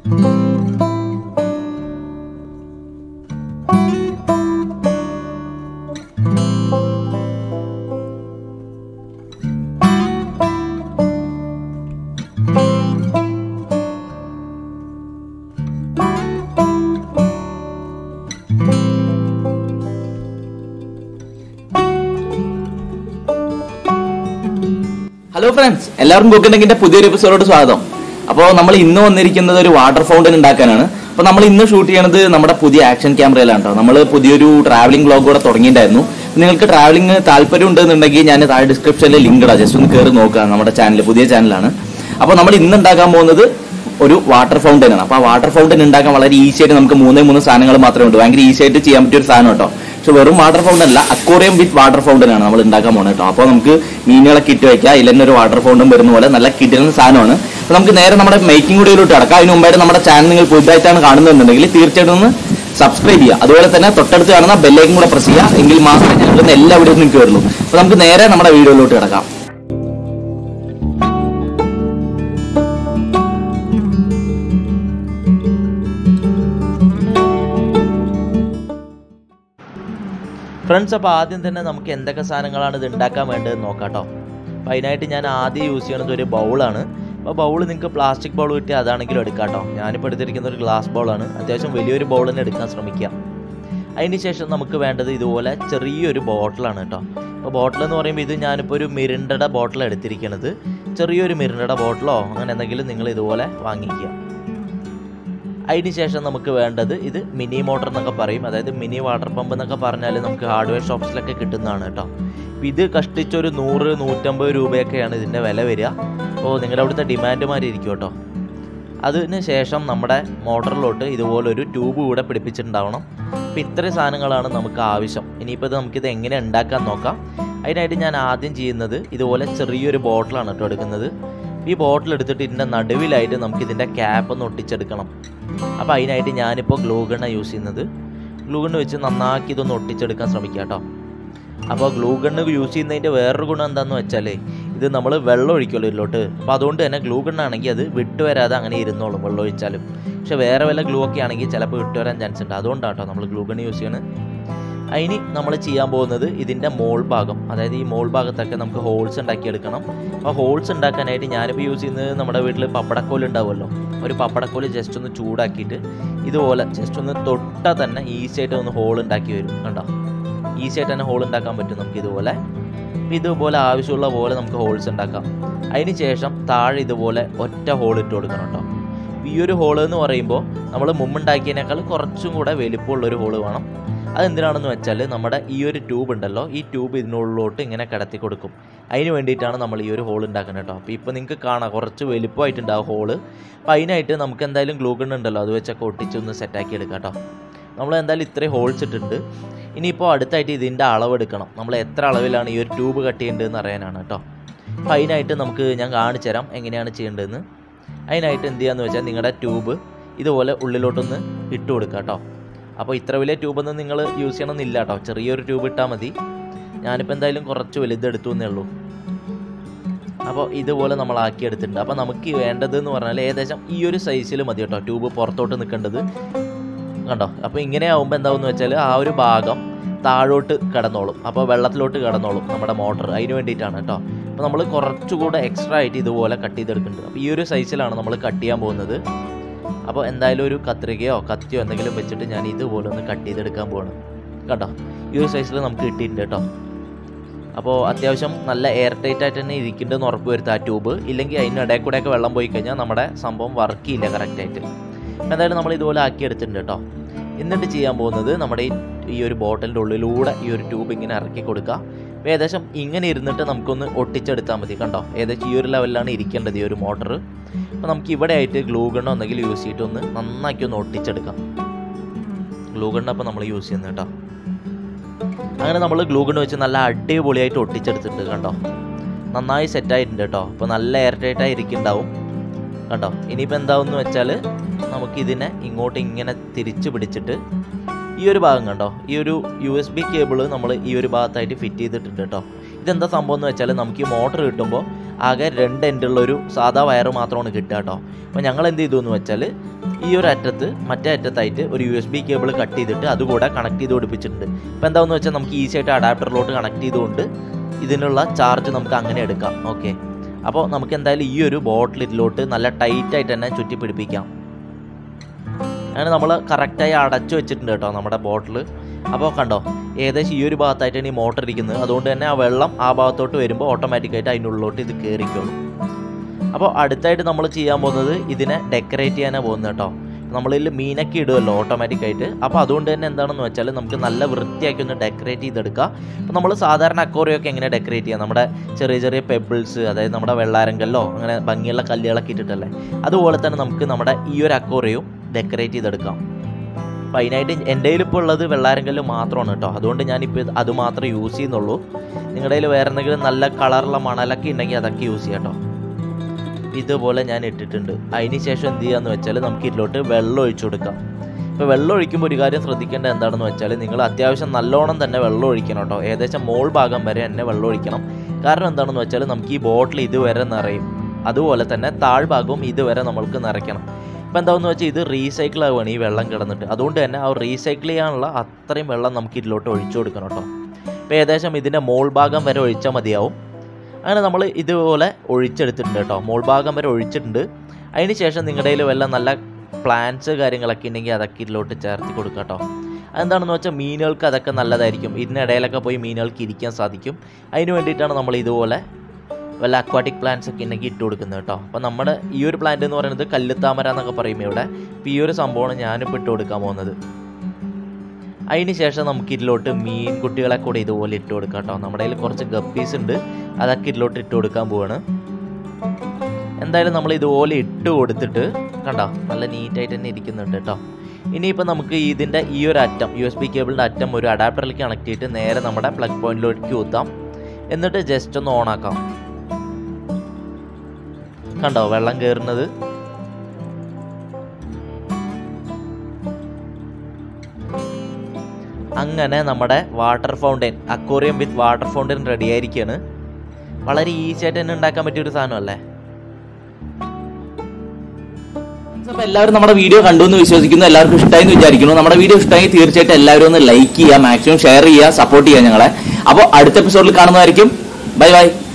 hello friends എല്ലാവർക്കും cooking പുതിയൊരു എപ്പിസോഡോട് സ്വാഗതം അപ്പോൾ നമ്മൾ ഇന്ന് വന്നിരിക്കുന്നത് ഒരു വാട്ടർ ഫൗണ്ടൻ ഉണ്ടാക്കാനാണ് അപ്പോൾ നമ്മൾ ഇന്ന് ഷൂട്ട് ചെയ്യണത് നമ്മുടെ പുതിയ ആക്ഷൻ ക്യാമറയിലാണ് കേട്ടോ നമ്മൾ പുതിയൊരു ട്രാവലിംഗ് വ്ളോഗ് കൂടെ തുടങ്ങിയിട്ടുണ്ടായിരുന്നു നിങ്ങൾക്ക് ട്രാവലിംഗ് താല്പര്യം ഉണ്ടെന്നുണ്ടെങ്കിൽ ഞാൻ താഴെ ഡിസ്ക്രിപ്ഷനിൽ ലിങ്ക് ഇടാം ജസ്റ്റ് ഒന്ന് കയറി നോക്കുക നമ്മുടെ ചാനൽ പുതിയ ചാനലാണ് അപ്പോൾ നമ്മൾ ഇന്ന് ഉണ്ടാക്കാൻ പോകുന്നത് ഒരു വാട്ടർ ഫൗണ്ടൻ ആണ് അപ്പോൾ ആ വാട്ടർ ഫൗണ്ടൻ ഉണ്ടാക്കാൻ വളരെ ഈസി ആയിട്ട് നമുക്ക് മൂന്നേ മൂന്ന് സാധനങ്ങൾ മാത്രമേ ഉള്ളൂ ഭയങ്കര ഈസി ആയിട്ട് ചെയ്യാൻ പറ്റിയ ഒരു സാധനം കേട്ടോ പക്ഷെ വെറും വാട്ടർ ഫൗണ്ടൻ അല്ല അക്വോറിയം വിത്ത് വാട്ടർ ഫൗണ്ടൻ ആണ് നമ്മൾ ഉണ്ടാക്കാൻ പോകുന്നത് കേട്ടോ അപ്പോൾ നമുക്ക് മീനുകളൊക്കെ ഇട്ട് വെക്കാം ഇല്ലെങ്കിൽ ഒരു വാട്ടർ ഫൗണ്ടൻ വരുന്ന പോലെ നല്ല കിട്ടുന്ന സാധനമാണ് അപ്പോൾ നമുക്ക് നേരെ നമ്മുടെ മേക്കിംഗ് കൂടിയിലോട്ട് കിടക്കാം അതിന് മുമ്പായിട്ട് നമ്മുടെ ചാനൽ നിങ്ങൾ പുതുതായിട്ടാണ് കാണുന്നുണ്ടെങ്കിൽ തീർച്ചയായിട്ടും ഒന്ന് സബ്സ്ക്രൈബ് ചെയ്യുക അതുപോലെ തന്നെ തൊട്ടടുത്ത് കാണുന്ന ബെല്ലൈക്കും കൂടെ പ്രസ് ചെയ്യുക എങ്കിൽ മാത്രമേ ഞങ്ങൾ എല്ലാ വീഡിയോസും നിങ്ങൾക്ക് വരുള്ളൂ അപ്പോൾ നമുക്ക് നേരെ നമ്മുടെ വീഡിയോയിലോട്ട് കിടക്കാം ഫ്രണ്ട്സ് അപ്പോൾ ആദ്യം തന്നെ നമുക്ക് എന്തൊക്കെ സാധനങ്ങളാണ് ഇത് ഉണ്ടാക്കാൻ വേണ്ടത് നോക്കാം കേട്ടോ അപ്പോൾ അതിനായിട്ട് ഞാൻ ആദ്യം യൂസ് ചെയ്യണത് ഒരു ബൗളാണ് അപ്പോൾ ബൗൾ നിങ്ങൾക്ക് പ്ലാസ്റ്റിക് ബൗൾ കിട്ടിയാൽ അതാണെങ്കിലും എടുക്കാം കേട്ടോ ഞാനിപ്പോൾ എടുത്തിരിക്കുന്ന ഒരു ഗ്ലാസ് ബൗളാണ് അത്യാവശ്യം വലിയൊരു ബൗൾ തന്നെ എടുക്കാൻ ശ്രമിക്കുക അതിന് ശേഷം നമുക്ക് വേണ്ടത് ഇതുപോലെ ചെറിയൊരു ബോട്ടിലാണ് കേട്ടോ അപ്പോൾ ബോട്ടിൽ എന്ന് പറയുമ്പോൾ ഇത് ഞാനിപ്പോൾ ഒരു മിരിണ്ടയുടെ ബോട്ടിൽ എടുത്തിരിക്കുന്നത് ചെറിയൊരു മിരിണ്ടയുടെ ബോട്ടിലോ അങ്ങനെ എന്തെങ്കിലും നിങ്ങൾ ഇതുപോലെ വാങ്ങിക്കുക അതിന് ശേഷം നമുക്ക് വേണ്ടത് ഇത് മിനി മോട്ടർ എന്നൊക്കെ പറയും അതായത് മിനി വാട്ടർ പമ്പ് എന്നൊക്കെ പറഞ്ഞാൽ നമുക്ക് ഹാർഡ്വെയർ ഷോപ്സിലൊക്കെ കിട്ടുന്നതാണ് കേട്ടോ അപ്പോൾ ഇത് കഷ്ടിച്ചൊരു നൂറ് നൂറ്റമ്പത് രൂപയൊക്കെയാണ് ഇതിൻ്റെ വില വരിക അപ്പോൾ നിങ്ങളുടെ അവിടുത്തെ ഡിമാൻഡുമാരി ഇരിക്കും കേട്ടോ അതിന് ശേഷം നമ്മുടെ മോട്ടറിലോട്ട് ഇതുപോലൊരു ട്യൂബ് കൂടെ പിടിപ്പിച്ചിട്ടുണ്ടാവണം അപ്പോൾ ഇത്രയും സാധനങ്ങളാണ് നമുക്ക് ആവശ്യം ഇനിയിപ്പോൾ ഇത് നമുക്കിത് എങ്ങനെ ഉണ്ടാക്കാൻ നോക്കാം അതിനായിട്ട് ഞാൻ ആദ്യം ചെയ്യുന്നത് ഇതുപോലെ ചെറിയൊരു ബോട്ടിലാണ് കേട്ടോ എടുക്കുന്നത് ഈ ബോട്ടിൽ എടുത്തിട്ട് ഇതിൻ്റെ നടുവിലായിട്ട് നമുക്ക് ഇതിൻ്റെ ക്യാപ്പ് ഒന്ന് ഒട്ടിച്ചെടുക്കണം അപ്പോൾ അതിനായിട്ട് ഞാനിപ്പോൾ ഗ്ലൂ ഗണ്ണ യൂസ് ചെയ്യുന്നത് ഗ്ലൂ ഗണ്ണ് വെച്ച് നന്നാക്കി ഇതൊന്ന് ഒട്ടിച്ചെടുക്കാൻ ശ്രമിക്കാം കേട്ടോ അപ്പോൾ ഗ്ലൂ ഗണ്ണ് യൂസ് ചെയ്യുന്നതിൻ്റെ വേറൊരു ഗുണം എന്താണെന്ന് വെച്ചാൽ ഇത് നമ്മൾ വെള്ളം ഒഴിക്കുമല്ലോ ഇതിലോട്ട് അപ്പോൾ അതുകൊണ്ട് തന്നെ ഗ്ലൂ ഗണ്ണാണെങ്കിൽ അത് വിട്ട് വരാതെ അങ്ങനെ ഇരുന്നോളും വെള്ളം ഒഴിച്ചാലും പക്ഷെ വേറെ വല്ല ഗ്ലൂ ഒക്കെ ആണെങ്കിൽ ചിലപ്പോൾ വിട്ട് വരാൻ ചാൻസ് ഉണ്ട് അതുകൊണ്ടാണ് കേട്ടോ നമ്മൾ ഗ്ലൂ ഗണ്ണ് യൂസ് ചെയ്യണത് അതിന് നമ്മൾ ചെയ്യാൻ പോകുന്നത് ഇതിൻ്റെ മോൾ ഭാഗം അതായത് ഈ മോൾ ഭാഗത്തൊക്കെ നമുക്ക് ഹോൾസ് ഉണ്ടാക്കിയെടുക്കണം അപ്പോൾ ഹോൾസ് ഉണ്ടാക്കാനായിട്ട് ഞാനിപ്പോൾ യൂസ് ചെയ്യുന്നത് നമ്മുടെ വീട്ടിൽ പപ്പടക്കോൽ ഉണ്ടാവുമല്ലോ ഒരു പപ്പടക്കോൽ ജസ്റ്റ് ഒന്ന് ചൂടാക്കിയിട്ട് ഇതുപോലെ ജസ്റ്റ് ഒന്ന് തൊട്ടാൽ തന്നെ ഈസി ആയിട്ട് ഒന്ന് ഹോൾ ഉണ്ടാക്കി വരും കണ്ടോ ഈസി ആയിട്ട് തന്നെ ഹോൾ ഉണ്ടാക്കാൻ പറ്റും നമുക്ക് ഇതുപോലെ ഇതുപോലെ ആവശ്യമുള്ള പോലെ നമുക്ക് ഹോൾസ് ഉണ്ടാക്കാം അതിന് ശേഷം താഴെ ഇതുപോലെ ഒറ്റ ഹോൾ ഇട്ട് കൊടുക്കണം കേട്ടോ ഈ ഒരു ഹോൾ എന്ന് പറയുമ്പോൾ നമ്മൾ മുമ്പുണ്ടാക്കിയതിനേക്കാൾ കുറച്ചും കൂടെ വലിപ്പമുള്ളൊരു ഹോള് വേണം അതെന്തിനാണെന്ന് വെച്ചാൽ നമ്മുടെ ഈ ഒരു ട്യൂബ് ഉണ്ടല്ലോ ഈ ട്യൂബ് ഇതിനുള്ളിലോട്ട് ഇങ്ങനെ കിടത്തി കൊടുക്കും അതിന് വേണ്ടിയിട്ടാണ് നമ്മൾ ഈ ഒരു ഹോൾ ഉണ്ടാക്കുന്നത് കേട്ടോ അപ്പോൾ ഇപ്പോൾ നിങ്ങൾക്ക് കാണാം കുറച്ച് വലിപ്പമായിട്ടുണ്ടാവും ഹോള് അപ്പോൾ അതിനായിട്ട് നമുക്ക് എന്തായാലും ഗ്ലൂ ഗൺ ഉണ്ടല്ലോ അത് വെച്ചൊക്കെ ഒട്ടിച്ചൊന്ന് സെറ്റാക്കി എടുക്കാം കേട്ടോ നമ്മൾ എന്തായാലും ഇത്രയും ഹോൾസ് ഇട്ടിട്ടുണ്ട് ഇനിയിപ്പോൾ അടുത്തായിട്ട് ഇതിൻ്റെ അളവെടുക്കണം നമ്മൾ എത്ര അളവിലാണ് ഈ ഒരു ട്യൂബ് കട്ട് ചെയ്യേണ്ടതെന്ന് അറിയാനാണ് കേട്ടോ അപ്പോൾ അതിനായിട്ട് നമുക്ക് ഞാൻ കാണിച്ചു തരാം എങ്ങനെയാണ് ചെയ്യേണ്ടതെന്ന് അതിനായിട്ട് എന്ത് ചെയ്യാന്ന് വെച്ചാൽ നിങ്ങളുടെ ട്യൂബ് ഇതുപോലെ ഉള്ളിലോട്ടൊന്ന് ഇട്ട് കൊടുക്കുക കേട്ടോ അപ്പോൾ ഇത്ര വലിയ ട്യൂബൊന്നും നിങ്ങൾ യൂസ് ചെയ്യണമെന്നില്ല കേട്ടോ ചെറിയൊരു ട്യൂബ് ഇട്ടാൽ മതി ഞാനിപ്പോൾ എന്തായാലും കുറച്ച് വലുതെടുത്തു എന്നേ ഉള്ളൂ അപ്പോൾ ഇതുപോലെ നമ്മൾ ആക്കി എടുത്തിട്ടുണ്ട് അപ്പോൾ നമുക്ക് വേണ്ടത് എന്ന് പറഞ്ഞാൽ ഏകദേശം ഈ ഒരു സൈസിൽ മതി കേട്ടോ ട്യൂബ് പുറത്തോട്ട് നിൽക്കേണ്ടത് കണ്ടോ അപ്പോൾ ഇങ്ങനെ ആകുമ്പോൾ എന്താവുമെന്ന് വെച്ചാൽ ആ ഒരു ഭാഗം താഴോട്ട് കിടന്നോളും അപ്പോൾ വെള്ളത്തിലോട്ട് കിടന്നോളും നമ്മുടെ മോട്ടർ അതിന് വേണ്ടിയിട്ടാണ് കേട്ടോ അപ്പോൾ നമ്മൾ കുറച്ചുകൂടെ എക്സ്ട്രാ ആയിട്ട് ഇതുപോലെ കട്ട് ചെയ്തെടുക്കുന്നുണ്ട് അപ്പോൾ ഈ ഒരു സൈസിലാണ് നമ്മൾ കട്ട് ചെയ്യാൻ പോകുന്നത് അപ്പോൾ എന്തായാലും ഒരു കത്രികയോ കത്തിയോ എന്തെങ്കിലും വെച്ചിട്ട് ഞാൻ ഇതുപോലെ ഒന്ന് കട്ട് ചെയ്തെടുക്കാൻ പോവാണ് കേട്ടോ ഈ ഒരു സൈസിൽ നമുക്ക് കിട്ടിയിട്ടുണ്ട് കേട്ടോ അപ്പോൾ അത്യാവശ്യം നല്ല എയർ ടൈറ്റ് ആയിട്ട് തന്നെ ഇരിക്കുന്നുണ്ടെന്ന് ഉറപ്പ് വരുത്തുക ആ ട്യൂബ് ഇല്ലെങ്കിൽ അതിൻ്റെ ഇടയിൽ കൂടെയൊക്കെ വെള്ളം പോയി കഴിഞ്ഞാൽ നമ്മുടെ സംഭവം വർക്ക് ചെയ്യില്ല കറക്റ്റായിട്ട് എന്തായാലും നമ്മൾ ഇതുപോലെ ആക്കി എടുത്തിട്ടുണ്ട് കേട്ടോ എന്നിട്ട് ചെയ്യാൻ പോകുന്നത് നമ്മുടെ ഈ ഈ ഒരു ബോട്ടിലിൻ്റെ ഉള്ളിലൂടെ ഈ ഒരു ട്യൂബ് ഇങ്ങനെ ഇറക്കി കൊടുക്കുക അപ്പോൾ ഏകദേശം ഇങ്ങനെ ഇരുന്നിട്ട് നമുക്കൊന്ന് ഒട്ടിച്ചെടുത്താൽ മതി കണ്ടോ ഏകദേശം ഈ ഒരു ലെവലിലാണ് ഇരിക്കേണ്ടത് ഈ ഒരു മോട്ടർ അപ്പോൾ നമുക്ക് ഇവിടെ ആയിട്ട് ഗ്ലൂ ഗണ്ണോ എന്തെങ്കിലും യൂസ് ചെയ്തിട്ട് ഒന്ന് നന്നാക്കി ഒന്ന് ഒട്ടിച്ചെടുക്കാം ഗ്ലൂ ഗണ്ണ അപ്പോൾ നമ്മൾ യൂസ് ചെയ്യുന്നത് കേട്ടോ അങ്ങനെ നമ്മൾ ഗ്ലൂ ഗണ്ണ് വെച്ച് നല്ല അടിപൊളിയായിട്ട് ഒട്ടിച്ചെടുത്തിട്ടുണ്ട് കണ്ടോ നന്നായി സെറ്റായിട്ടുണ്ട് കേട്ടോ അപ്പോൾ നല്ല എയർ ടൈറ്റായി ഇരിക്കുന്നുണ്ടാവും കണ്ടോ ഇനിയിപ്പോൾ എന്താവെന്ന് വെച്ചാൽ നമുക്കിതിനെ ഇങ്ങോട്ട് ഇങ്ങനെ തിരിച്ച് പിടിച്ചിട്ട് ഈ ഒരു ഭാഗം കണ്ടോ ഈ ഒരു യു എസ് ബി കേബിൾ നമ്മൾ ഈ ഒരു ഭാഗത്തായിട്ട് ഫിറ്റ് ചെയ്തിട്ടുണ്ട് കേട്ടോ ഇതെന്താ സംഭവം എന്ന് വെച്ചാൽ നമുക്ക് ഈ മോട്ടർ കിട്ടുമ്പോൾ ആകെ രണ്ട് എൻഡുള്ള ഒരു സാധാ വയർ മാത്രമാണ് കിട്ടുക കേട്ടോ അപ്പോൾ ഞങ്ങൾ എന്ത് ചെയ്തു എന്ന് വെച്ചാൽ ഈ ഒരു അറ്റത്ത് മറ്റേ അറ്റത്തായിട്ട് ഒരു U S B cable cut ചെയ്തിട്ട് അതുകൂടെ കണക്ട് ചെയ്ത് പിടിപ്പിച്ചിട്ടുണ്ട് അപ്പോൾ എന്താണെന്ന് വെച്ചാൽ നമുക്ക് ഈസി ആയിട്ട് അഡാപ്റ്ററിലോട്ട് കണക്ട് ചെയ്തുകൊണ്ട് ഇതിനുള്ള ചാർജ് നമുക്ക് അങ്ങനെ എടുക്കാം ഓക്കെ അപ്പോൾ നമുക്ക് എന്തായാലും ഈ ഒരു ബോട്ടിൽ ഇതിലോട്ട് നല്ല ടൈറ്റായിട്ട് തന്നെ ചുറ്റി പിടിപ്പിക്കാം അങ്ങനെ നമ്മൾ കറക്റ്റായി അടച്ചു വെച്ചിട്ടുണ്ട് കേട്ടോ നമ്മുടെ ബോട്ടിൽ അപ്പോൾ കണ്ടോ ഏകദേശം ഈ ഒരു ഭാഗത്തായിട്ടാണ് ഈ മോട്ടർ ഇരിക്കുന്നത് അതുകൊണ്ട് തന്നെ ആ വെള്ളം ആ ഭാഗത്തോട്ട് വരുമ്പോൾ ഓട്ടോമാറ്റിക്കായിട്ട് അതിൻ്റെ ഉള്ളിലോട്ട് ഇത് കയറിക്കോളും അപ്പോൾ അടുത്തായിട്ട് നമ്മൾ ചെയ്യാൻ പോകുന്നത് ഇതിനെ ഡെക്കറേറ്റ് ചെയ്യാനാണ് പോകുന്നത് കേട്ടോ നമ്മളിൽ മീനൊക്കെ ഇടുമല്ലോ ഓട്ടോമാറ്റിക്കായിട്ട് അപ്പോൾ അതുകൊണ്ട് തന്നെ എന്താണെന്ന് വെച്ചാൽ നമുക്ക് നല്ല വൃത്തിയാക്കി ഒന്ന് ഡെക്കറേറ്റ് ചെയ്തെടുക്കുക അപ്പോൾ നമ്മൾ സാധാരണ അക്കോറിയൊക്കെ എങ്ങനെ ഡെക്കറേറ്റ് ചെയ്യാം നമ്മുടെ ചെറിയ ചെറിയ പെബിൾസ് അതായത് നമ്മുടെ വെള്ളാരങ്കല്ലോ അങ്ങനെ ഭംഗിയുള്ള കല്ലുകളൊക്കെ ഇട്ടിട്ടല്ലേ അതുപോലെ തന്നെ നമുക്ക് നമ്മുടെ ഈ ഒരു അക്കോറിയും ഡെക്കറേറ്റ് ചെയ്തെടുക്കാം അപ്പോൾ അതിനായിട്ട് എൻ്റെ കയ്യിൽ ഉള്ളത് വെള്ളാരങ്കല്ല് മാത്രമാണ് കേട്ടോ അതുകൊണ്ട് ഞാനിപ്പോൾ ഇത് അത് മാത്രമേ യൂസ് ചെയ്യുന്നുള്ളൂ നിങ്ങളുടെ കയ്യിൽ വേറെ എന്തെങ്കിലും നല്ല കളറുള്ള മണലൊക്കെ ഉണ്ടെങ്കിൽ അതൊക്കെ യൂസ് ചെയ്യാം കേട്ടോ ഇതുപോലെ ഞാൻ ഇട്ടിട്ടുണ്ട് അതിന് ശേഷം എന്ത് ചെയ്യാന്ന് വെച്ചാൽ നമുക്ക് ഇതിലോട്ട് വെള്ളം ഒഴിച്ചു കൊടുക്കാം ഇപ്പോൾ വെള്ളം ഒഴിക്കുമ്പോൾ ഒരു കാര്യം ശ്രദ്ധിക്കേണ്ട എന്താണെന്ന് വെച്ചാൽ നിങ്ങൾ അത്യാവശ്യം നല്ലോണം തന്നെ വെള്ളം ഒഴിക്കണം കേട്ടോ ഏകദേശം മോൾ ഭാഗം വരെ തന്നെ വെള്ളം ഒഴിക്കണം കാരണം എന്താണെന്ന് വെച്ചാൽ നമുക്ക് ഈ ബോട്ടിൽ ഇതുവരെ നിറയും അതുപോലെ തന്നെ താഴ്ഭാഗവും ഇതുവരെ നമ്മൾക്ക് നിറയ്ക്കണം ഇപ്പം എന്താണെന്ന് വെച്ചാൽ ഇത് റീസൈക്കിൾ ആവുകയാണ് ഈ വെള്ളം കിടന്നിട്ട് അതുകൊണ്ട് തന്നെ ആ റീസൈക്കിൾ ചെയ്യാനുള്ള അത്രയും വെള്ളം നമുക്ക് ഇതിലോട്ട് ഒഴിച്ചു കൊടുക്കണം കേട്ടോ ഇപ്പോൾ ഏകദേശം ഇതിൻ്റെ മോൾ ഭാഗം വരെ ഒഴിച്ചാൽ മതിയാവും അങ്ങനെ നമ്മൾ ഇതുപോലെ ഒഴിച്ചെടുത്തിട്ടുണ്ട് കേട്ടോ മോൾ ഭാഗം വരെ ഒഴിച്ചിട്ടുണ്ട് അതിന് ശേഷം നിങ്ങളുടെ കയ്യിൽ വല്ല നല്ല പ്ലാന്റ്സ് കാര്യങ്ങളൊക്കെ ഉണ്ടെങ്കിൽ അതൊക്കെ ഇതിലോട്ട് ചേർത്തി കൊടുക്കുക കേട്ടോ അതെന്താണെന്ന് വെച്ചാൽ മീനുകൾക്ക് അതൊക്കെ നല്ലതായിരിക്കും ഇതിനിടയിലൊക്കെ പോയി മീനുകൾക്ക് ഇരിക്കാൻ സാധിക്കും അതിന് വേണ്ടിയിട്ടാണ് നമ്മൾ ഇതുപോലെ വല്ല അക്വാട്ടിക് പ്ലാന്റ്സ് ഒക്കെ ഉണ്ടെങ്കിൽ ഇട്ട് കൊടുക്കുന്നത് കേട്ടോ അപ്പോൾ നമ്മുടെ ഈ ഒരു പ്ലാന്റ് എന്ന് പറയുന്നത് കല്ലുത്താമര എന്നൊക്കെ പറയും ഇവിടെ അപ്പോൾ ഈ ഒരു സംഭവമാണ് ഞാനിപ്പോൾ ഇട്ട് കൊടുക്കാൻ പോകുന്നത് അതിന് ശേഷം നമുക്ക് ഇതിലോട്ട് മീൻ കുട്ടികളെ കൂടെ ഇതുപോലെ ഇട്ട് കൊടുക്കാം കേട്ടോ നമ്മുടെ കയ്യിൽ കുറച്ച് ഗപ്പീസ് ഉണ്ട് അതൊക്കെ ഇതിലോട്ട് ഇട്ട് കൊടുക്കാൻ പോവാണ് എന്തായാലും നമ്മൾ ഇതുപോലെ ഇട്ട് കൊടുത്തിട്ട് കണ്ടോ നല്ല നീറ്റായിട്ട് തന്നെ ഇരിക്കുന്നുണ്ട് കേട്ടോ ഇനിയിപ്പോൾ നമുക്ക് ഇതിൻ്റെ ഈ ഒരു അറ്റം യു എസ് ബി കേബിളിൻ്റെ അറ്റം ഒരു അഡാപ്റ്ററിലേക്ക് കണക്ട് ചെയ്തിട്ട് നേരെ നമ്മുടെ പ്ലഗ് പോയിന്റിലേക്ക് കുത്താം എന്നിട്ട് ജസ്റ്റ് ഒന്ന് ഓണാക്കാം കണ്ടോ വെള്ളം കയറുന്നത് അങ്ങനെ നമ്മുടെ water fountain aquarium with water fountain ready ആയിരിക്കുകയാണ് വളരെ ഈസി ആയിട്ട് തന്നെ ഉണ്ടാക്കാൻ പറ്റിയ ഒരു സാധനമല്ലേ അപ്പൊ എല്ലാവരും നമ്മുടെ വീഡിയോ കണ്ടു എന്ന് വിശ്വസിക്കുന്നു എല്ലാവർക്കും ഇഷ്ടമായി എന്ന് വിചാരിക്കുന്നു നമ്മുടെ വീഡിയോ ഇഷ്ടമായി തീർച്ചയായിട്ടും എല്ലാവരും ഒന്ന് ലൈക്ക് ചെയ്യുക മാക്സിമം ഷെയർ ചെയ്യുക സപ്പോർട്ട് ചെയ്യുക ഞങ്ങളെ അപ്പോൾ അടുത്ത എപ്പിസോഡിൽ കാണുന്നതായിരിക്കും ബൈ ബൈ